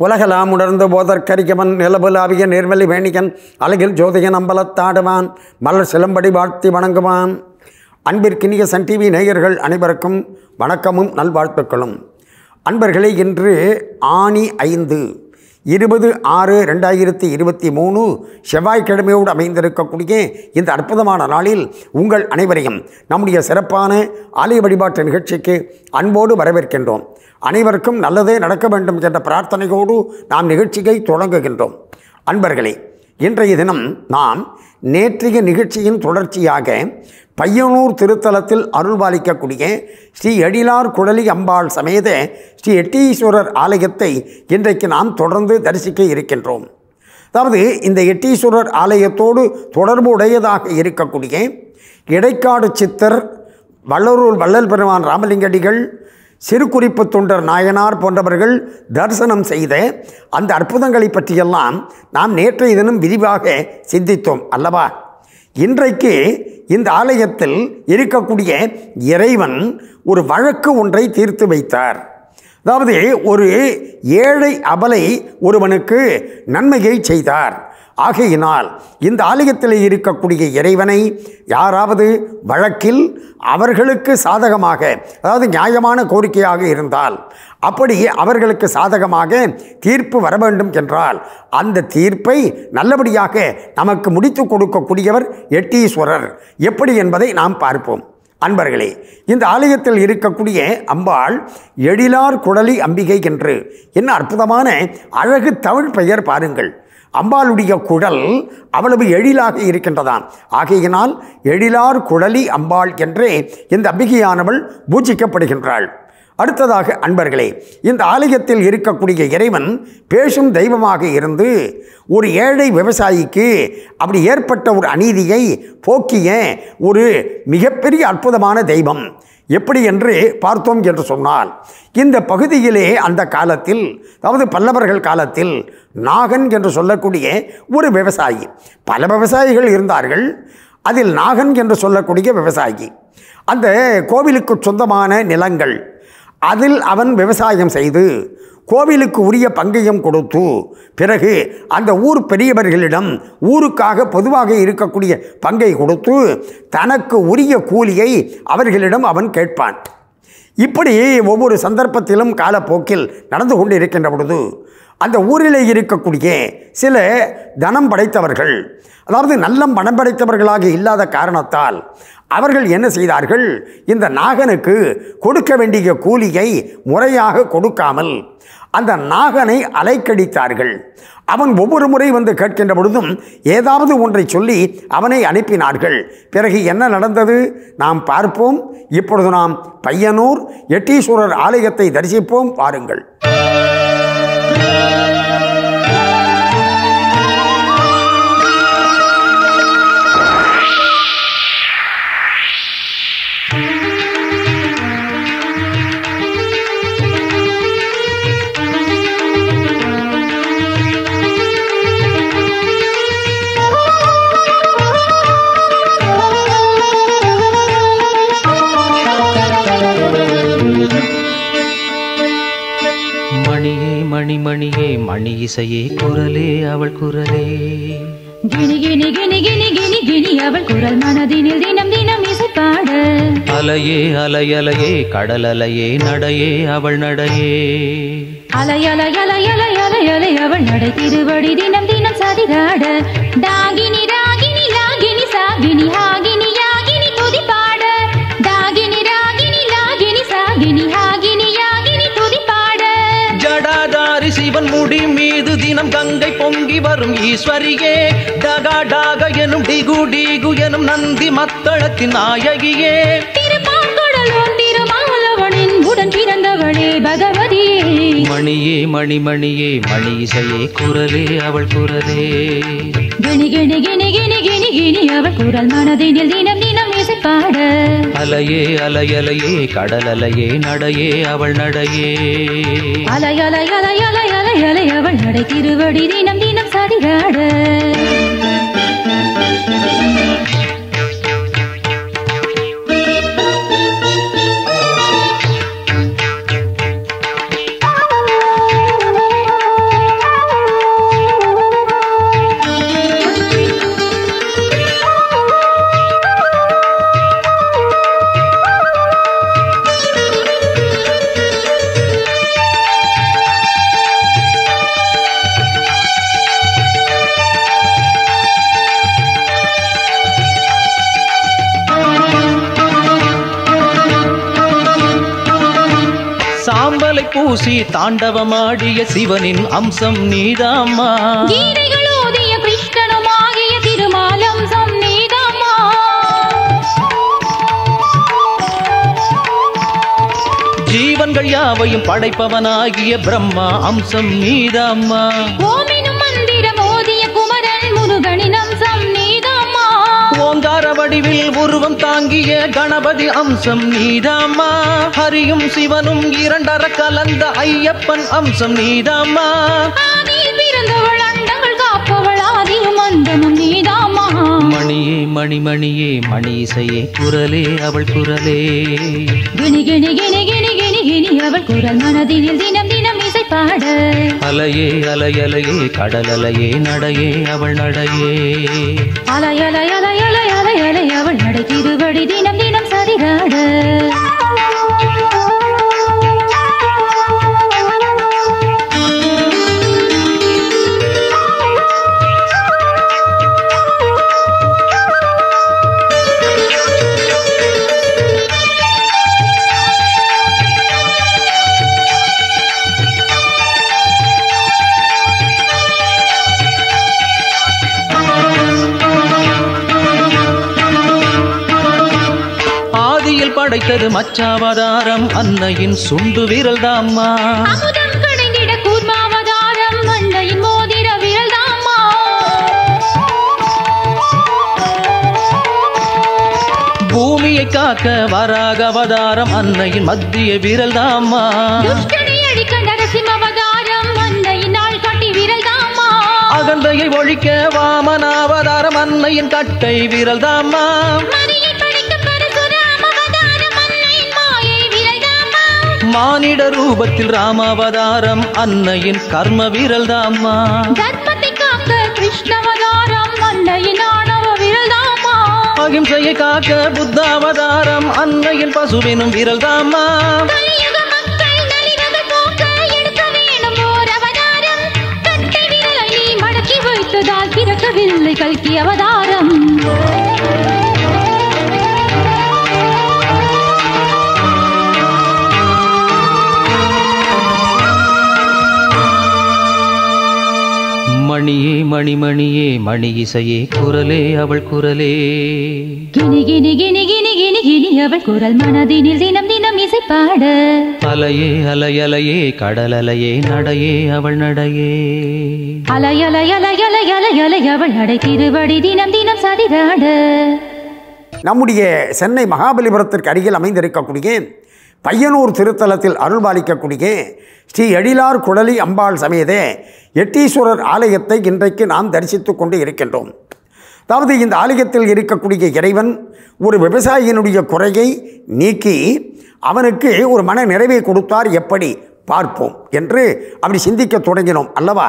உலகலாம் உணர்ந்து போதற்கரிக்கவன் நிலபுலாவிய நேர்மலி வேணிகன் அழகில் ஜோதிகன் அம்பலத்தாடுவான் மலர் சிலம்படி வாழ்த்தி வணங்குவான் அன்பிற்கினிய சன் டிவி நேயர்கள் அனைவருக்கும் வணக்கமும் நல்வாழ்த்துக்களும் அன்பர்களே இன்று ஆணி ஐந்து இருபது ஆறு ரெண்டாயிரத்தி இருபத்தி மூணு செவ்வாய்க்கிழமையோடு அமைந்திருக்கக்கூடிய இந்த அற்புதமான நாளில் உங்கள் அனைவரையும் நம்முடைய சிறப்பான ஆலய வழிபாட்டு நிகழ்ச்சிக்கு அன்போடு வரவேற்கின்றோம் அனைவருக்கும் நல்லதே நடக்க வேண்டும் என்ற பிரார்த்தனையோடு நாம் நிகழ்ச்சியை தொடங்குகின்றோம் அன்பர்களே இன்றைய தினம் நாம் நேற்றைய நிகழ்ச்சியின் தொடர்ச்சியாக பையனூர் திருத்தலத்தில் அருள்பாலிக்கக்கூடிய ஸ்ரீ எழிலார் குழலி அம்பாள் சமேத ஸ்ரீ எட்டீஸ்வரர் ஆலயத்தை இன்றைக்கு நாம் தொடர்ந்து தரிசிக்க இருக்கின்றோம் அதாவது இந்த எட்டீஸ்வரர் ஆலயத்தோடு தொடர்பு உடையதாக இருக்கக்கூடிய இடைக்காடு சித்தர் வள்ளரூர் வள்ளல் பெருமான் ராமலிங்கடிகள் சிறுகுறிப்பு தொண்டர் நாயனார் போன்றவர்கள் தரிசனம் செய்த அந்த அற்புதங்களை பற்றியெல்லாம் நாம் நேற்றைய தினம் விரிவாக சிந்தித்தோம் அல்லவா இன்றைக்கு இந்த ஆலயத்தில் இருக்கக்கூடிய இறைவன் ஒரு வழக்கு ஒன்றை தீர்த்து வைத்தார் அதாவது ஒரு ஏழை அபலை ஒருவனுக்கு நன்மையை செய்தார் ஆகையினால் இந்த ஆலயத்தில் இருக்கக்கூடிய இறைவனை யாராவது வழக்கில் அவர்களுக்கு சாதகமாக அதாவது நியாயமான கோரிக்கையாக இருந்தால் அப்படி அவர்களுக்கு சாதகமாக தீர்ப்பு வர வேண்டும் என்றால் அந்த தீர்ப்பை நல்லபடியாக நமக்கு முடித்து கொடுக்கக்கூடியவர் எட்டீஸ்வரர் எப்படி என்பதை நாம் பார்ப்போம் அன்பர்களே இந்த ஆலயத்தில் இருக்கக்கூடிய அம்பாள் எழிலார் குடலி அம்பிகை என்று என்ன அற்புதமான அழகு தமிழ் பெயர் பாருங்கள் அம்பாளுடைய குடல் அவ்வளவு எழிலாக இருக்கின்றதாம் ஆகையினால் எழிலார் குழலி அம்பாள் என்றே இந்த அம்பிகையானவள் பூஜிக்கப்படுகின்றாள் அடுத்ததாக அன்பர்களே இந்த ஆலயத்தில் இருக்கக்கூடிய இறைவன் பேசும் தெய்வமாக இருந்து ஒரு ஏழை விவசாயிக்கு அப்படி ஏற்பட்ட ஒரு அநீதியை போக்கிய ஒரு மிகப்பெரிய அற்புதமான தெய்வம் எப்படி என்று பார்த்தோம் என்று சொன்னால் இந்த பகுதியிலே அந்த காலத்தில் அதாவது பல்லவர்கள் காலத்தில் நாகன் என்று சொல்லக்கூடிய ஒரு விவசாயி பல விவசாயிகள் இருந்தார்கள் அதில் நாகன் என்று சொல்லக்கூடிய விவசாயி அந்த கோவிலுக்கு சொந்தமான நிலங்கள் அதில் அவன் விவசாயம் செய்து கோவிலுக்கு உரிய பங்கையும் கொடுத்து பிறகு அந்த ஊர் பெரியவர்களிடம் ஊருக்காக பொதுவாக இருக்கக்கூடிய பங்கை கொடுத்து தனக்கு உரிய கூலியை அவர்களிடம் அவன் கேட்பான் இப்படி ஒவ்வொரு சந்தர்ப்பத்திலும் காலப்போக்கில் நடந்து கொண்டு இருக்கின்ற பொழுது அந்த ஊரிலே இருக்கக்கூடிய சில தனம் படைத்தவர்கள் அதாவது நல்ல மனம் படைத்தவர்களாக இல்லாத காரணத்தால் அவர்கள் என்ன செய்தார்கள் இந்த நாகனுக்கு கொடுக்க வேண்டிய கூலியை முறையாக கொடுக்காமல் அந்த நாகனை அலைக்கடித்தார்கள் அவன் ஒவ்வொரு முறை வந்து கேட்கின்ற பொழுதும் ஏதாவது ஒன்றை சொல்லி அவனை அனுப்பினார்கள் பிறகு என்ன நடந்தது நாம் பார்ப்போம் இப்பொழுது நாம் பையனூர் எட்டீஸ்வரர் ஆலயத்தை தரிசிப்போம் பாருங்கள் மணியே மணிமணியே மணி இசையே குரலே அவள் குரலே கிணி கிணி கிணி கிணி கிணி கிணி அவள் குரல் மனதினில் தினம் தினம் இசைப்பாட அலையே அலையலையே கடல் அலையே நடையே அவள் நடையே அலை அலை அலை அலை அலை அலை அவள் நடை திருவடி தினம் தினம் சதிராட டாகினி ராகினி லாகினி சாகினி ஹாகினி யாகினி துதிப்பாட டாகினி ராகினி லாகினி சாகினி ஹாகினி யாகினி துதிப்பாட ஜடாதாரி சிவன் முடி மீது தினம் கங்கை பொங்கி வரும் ஈஸ்வரியே டகா டாக எனும் டிகு டிகு எனும் நந்தி மத்தளத்தின் நாயகியே திருப்பார்கடலோன் திருமாவளவனின் உடன் பிறந்தவளே பகவதியே மணியே மணிமணியே மணி இசையே குரலே அவள் குரலே கிணி கிணி கிணி கிணி கிணி கிணி அவள் குரல் மனதினில் தினம் தினம் இசைப்பாட அலையே அலையலையே கடல் அலையே நடையே அவள் நடையே அலை அலை அலை அலை அலை அலை அவள் நடை திருவடி தினம் தினம் சதிராட பூசி தாண்டவமாடிய சிவனின் அம்சம் நீதாம்மா கீதைகள் ஓதிய கிருஷ்ணனுமாகிய திருமாலம் சம்நீதம்மா ஜீவன்கள் யாவையும் படைப்பவனாகிய பிரம்மா அம்சம் நீதாம்மா ஓமினும் மந்திரம் ஓதிய குமரன் முருகனின் அம்சம் நீதம்மா ஓங்கார வடிவில் உருவம் தாங்கிய கணபதி அம்சம் நீதாம்மா ஹரியும் சிவனும் இரண்டர கலந்த ஐயப்பன் அம்சம் நீதாம்மா ஆதியில் பிறந்தவள் அண்டங்கள் காப்பவள் ஆதியும் அந்தமும் நீதாம்மா மணியே மணிமணியே மணி இசையே குரலே அவள் குரலே கிணி கிணி கிணி கிணி கிணி கிணி அவள் குரல் மனதினில் தினம் தினம் இசை பாட அலையே அலையலையே கடலலையே நடையே அவள் நடையே அலை அலை அலை அலை அலை அலை அவள் நடை திருவடி தினம் தினம் சரிகாட ஆதியில் படைத்தது மச்சாவதாரம் அன்னையின் சுண்டு விரல் தாம்மா அமுதம் கடைந்திட கூர்மாவதாரம் மண்டையின் மோதிர விரல் தாம்மா பூமியை காக்க வராக அவதாரம் அன்னையின் மத்திய விரல் தாம்மா துஷ்டனை அழிக்க நரசிம்ம அவதாரம் மண்டையின் நாள் காட்டி விரல் தாம்மா அகந்தையை ஒழிக்க வாமனாவதாரம் அன்னையின் கட்டை விரல் தாம்மா மரியை படைக்க பரசுராம அவதாரம் அன்னையின் மாயை விரல் தாம்மா மானிட ரூபத்தில் ராமாவதாரம் அன்னையின் கர்ம விரல் தாம்மா தர்மத்தை காக்க கிருஷ்ணவதாரம் அன்னையின் ஆணவ விரல் தாம்மா அகிம்சையை காக்க புத்தாவதாரம் அன்னையின் பசுவினும் விரல் தாம்மா கலியுக மக்கள் நலிவுகள் போக்க எடுக்க வேணும் ஓர் அவதாரம் கட்டை விரலை நீ மடக்கி வைத்ததால் பிறக்கவில்லை கல்கி அவதாரம் மணியே மணிமணியே மணி இசையே குரலே அவள் குரலே கிணி கிணி கிணி கிணி கிணி கிணி அவள் குரல் மனதினில் தினம் தினம் இசை பாட அலையே அலையலையே கடலலையே நடையே அவள் நடையே அலை அலை அலை அலை அலை அலை அவள் நடை திருவடி தினம் தினம் சதிராட நம்முடைய சென்னை மகாபலிபுரத்திற்கு அருகில் அமைந்திருக்கக்கூடிய பையனூர் திருத்தலத்தில் அருள்பாலிக்கக்கூடிய ஸ்ரீ எழிலார் குடலி அம்பாள் சமேத எட்டீஸ்வரர் ஆலயத்தை இன்றைக்கு நாம் தரிசித்து கொண்டு இருக்கின்றோம் அதாவது இந்த ஆலயத்தில் இருக்கக்கூடிய இறைவன் ஒரு விவசாயியினுடைய குறையை நீக்கி அவனுக்கு ஒரு மன நிறைவை கொடுத்தார் எப்படி பார்ப்போம் என்று அப்படி சிந்திக்க தொடங்கினோம் அல்லவா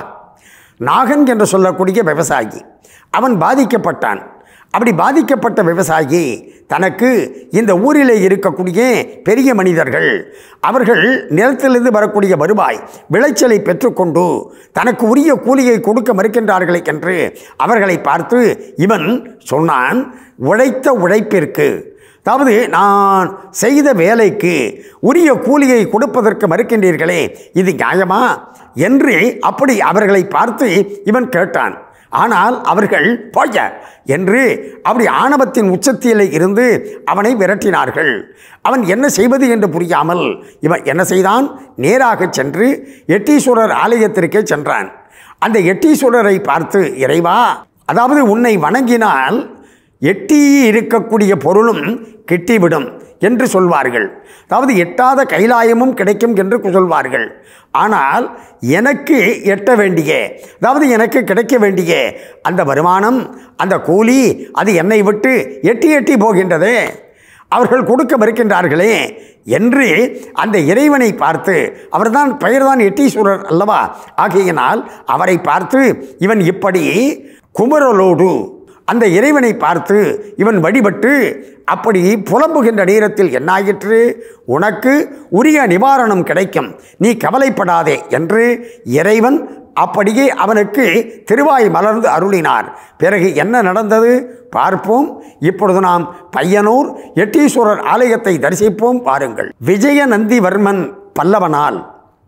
நாகன் என்று சொல்லக்கூடிய விவசாயி அவன் பாதிக்கப்பட்டான் அப்படி பாதிக்கப்பட்ட விவசாயி தனக்கு இந்த ஊரிலே இருக்கக்கூடிய பெரிய மனிதர்கள் அவர்கள் நிலத்திலிருந்து வரக்கூடிய வருவாய் விளைச்சலை பெற்றுக்கொண்டு தனக்கு உரிய கூலியை கொடுக்க மறுக்கின்றார்களே என்று அவர்களை பார்த்து இவன் சொன்னான் உழைத்த உழைப்பிற்கு அதாவது நான் செய்த வேலைக்கு உரிய கூலியை கொடுப்பதற்கு மறுக்கின்றீர்களே இது நியாயமா என்று அப்படி அவர்களை பார்த்து இவன் கேட்டான் ஆனால் அவர்கள் போய என்று அப்படி ஆணவத்தின் உச்சத்திலே இருந்து அவனை விரட்டினார்கள் அவன் என்ன செய்வது என்று புரியாமல் இவன் என்ன செய்தான் நேராக சென்று எட்டீஸ்வரர் ஆலயத்திற்கே சென்றான் அந்த எட்டீஸ்வரரை பார்த்து இறைவா அதாவது உன்னை வணங்கினால் எட்டி இருக்கக்கூடிய பொருளும் கிட்டிவிடும் என்று சொல்வார்கள் அதாவது எட்டாத கைலாயமும் கிடைக்கும் என்று சொல்வார்கள் ஆனால் எனக்கு எட்ட வேண்டிய அதாவது எனக்கு கிடைக்க வேண்டிய அந்த வருமானம் அந்த கூலி அது என்னை விட்டு எட்டி எட்டி போகின்றதே அவர்கள் கொடுக்க மறுக்கின்றார்களே என்று அந்த இறைவனை பார்த்து அவர்தான் பெயர்தான் எட்டீஸ்வரர் அல்லவா ஆகையினால் அவரை பார்த்து இவன் இப்படி குமரலோடு அந்த இறைவனை பார்த்து இவன் வழிபட்டு அப்படி புலம்புகின்ற நேரத்தில் என்னாயிற்று உனக்கு உரிய நிவாரணம் கிடைக்கும் நீ கவலைப்படாதே என்று இறைவன் அப்படியே அவனுக்கு திருவாய் மலர்ந்து அருளினார் பிறகு என்ன நடந்தது பார்ப்போம் இப்பொழுது நாம் பையனூர் எட்டீஸ்வரர் ஆலயத்தை தரிசிப்போம் பாருங்கள் விஜய நந்திவர்மன் பல்லவனால்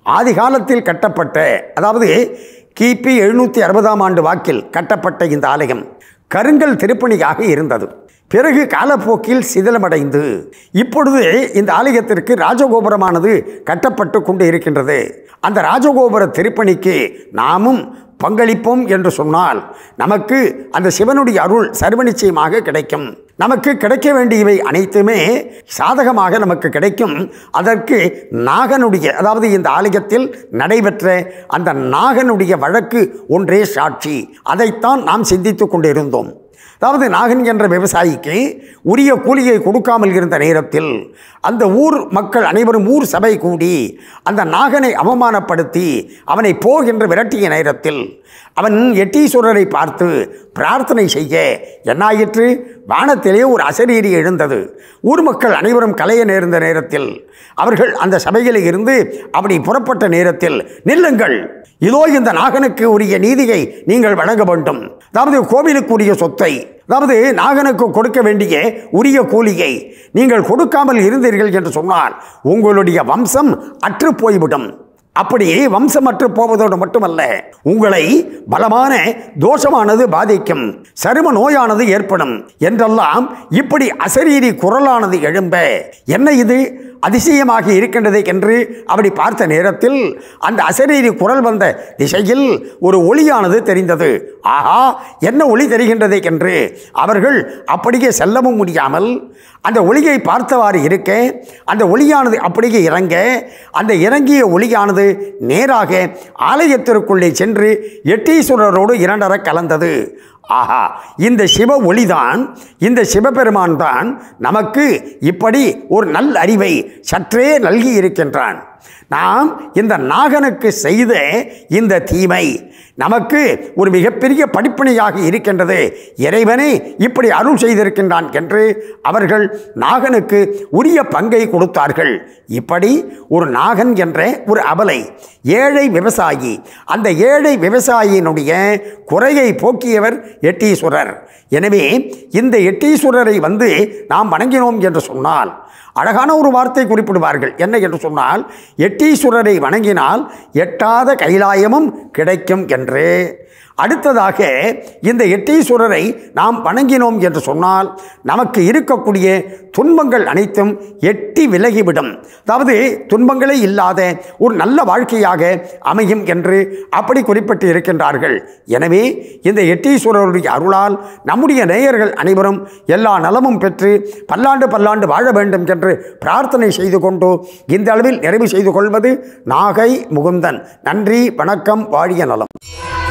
ஆதி காலத்தில் கட்டப்பட்ட அதாவது கிபி எழுநூற்றி அறுபதாம் ஆண்டு வாக்கில் கட்டப்பட்ட இந்த ஆலயம் கருங்கல் திருப்பணியாக இருந்தது பிறகு காலப்போக்கில் சிதிலமடைந்து இப்பொழுது இந்த ஆலயத்திற்கு ராஜகோபுரமானது கட்டப்பட்டு கொண்டு இருக்கின்றது அந்த ராஜகோபுர திருப்பணிக்கு நாமும் பங்களிப்போம் என்று சொன்னால் நமக்கு அந்த சிவனுடைய அருள் சர்வ நிச்சயமாக கிடைக்கும் நமக்கு கிடைக்க வேண்டியவை அனைத்துமே சாதகமாக நமக்கு கிடைக்கும் அதற்கு நாகனுடைய அதாவது இந்த ஆலயத்தில் நடைபெற்ற அந்த நாகனுடைய வழக்கு ஒன்றே சாட்சி அதைத்தான் நாம் சிந்தித்துக் கொண்டிருந்தோம் அதாவது நாகன் என்ற விவசாயிக்கு உரிய கூலியை கொடுக்காமல் இருந்த நேரத்தில் அந்த ஊர் மக்கள் அனைவரும் ஊர் சபை கூடி அந்த நாகனை அவமானப்படுத்தி அவனை போ என்று விரட்டிய நேரத்தில் அவன் எட்டீஸ்வரரை பார்த்து பிரார்த்தனை செய்ய என்னாயிற்று வானத்திலே ஒரு அசரீரி எழுந்தது ஊர் மக்கள் அனைவரும் கலைய நேர்ந்த நேரத்தில் அவர்கள் அந்த சபையில் இருந்து அப்படி புறப்பட்ட நேரத்தில் நில்லுங்கள் இதோ இந்த நாகனுக்கு உரிய நீதியை நீங்கள் வழங்க வேண்டும் அதாவது கோவிலுக்கு உரிய சொத்தை அதாவது நாகனுக்கு கொடுக்க வேண்டிய உரிய கூலியை நீங்கள் கொடுக்காமல் இருந்தீர்கள் என்று சொன்னால் உங்களுடைய வம்சம் அற்று போய்விடும் அப்படி வம்சமற்று போவதோடு மட்டுமல்ல உங்களை பலமான தோஷமானது பாதிக்கும் சரும நோயானது ஏற்படும் என்றெல்லாம் இப்படி அசரீரி குரலானது எழும்ப என்ன இது அதிசயமாக இருக்கின்றது என்று அப்படி பார்த்த நேரத்தில் அந்த அசரீரி குரல் வந்த திசையில் ஒரு ஒளியானது தெரிந்தது ஆஹா என்ன ஒளி தெரிகின்றது என்று அவர்கள் அப்படியே செல்லவும் முடியாமல் அந்த ஒளியை பார்த்தவாறு இருக்க அந்த ஒளியானது அப்படியே இறங்க அந்த இறங்கிய ஒளியானது நேராக ஆலயத்திற்குள்ளே சென்று எட்டீஸ்வரரோடு இரண்டர கலந்தது ஆஹா இந்த சிவ ஒளிதான் இந்த சிவபெருமான் தான் நமக்கு இப்படி ஒரு நல் அறிவை சற்றே நல்கி இருக்கின்றான் நாம் இந்த நாகனுக்கு செய்த இந்த தீமை நமக்கு ஒரு மிகப்பெரிய படிப்பினையாக இருக்கின்றது இறைவனே இப்படி அருள் செய்திருக்கின்றான் என்று அவர்கள் நாகனுக்கு உரிய பங்கை கொடுத்தார்கள் இப்படி ஒரு நாகன் என்ற ஒரு அபலை ஏழை விவசாயி அந்த ஏழை விவசாயியினுடைய குறையை போக்கியவர் எட்டீஸ்வரர் எனவே இந்த எட்டீஸ்வரரை வந்து நாம் வணங்கினோம் என்று சொன்னால் அழகான ஒரு வார்த்தை குறிப்பிடுவார்கள் என்ன என்று சொன்னால் எட்டீஸ்வரரை வணங்கினால் எட்டாத கைலாயமும் கிடைக்கும் என்று அடுத்ததாக இந்த எட்டீஸ்வரரை நாம் வணங்கினோம் என்று சொன்னால் நமக்கு இருக்கக்கூடிய துன்பங்கள் அனைத்தும் எட்டி விலகிவிடும் அதாவது துன்பங்களே இல்லாத ஒரு நல்ல வாழ்க்கையாக அமையும் என்று அப்படி குறிப்பிட்டு இருக்கின்றார்கள் எனவே இந்த எட்டீஸ்வரருடைய அருளால் நம்முடைய நேயர்கள் அனைவரும் எல்லா நலமும் பெற்று பல்லாண்டு பல்லாண்டு வாழ வேண்டும் என்று பிரார்த்தனை செய்து கொண்டு இந்த அளவில் நிறைவு செய்து கொள்வது நாகை முகுந்தன் நன்றி வணக்கம் வாழிய நலம்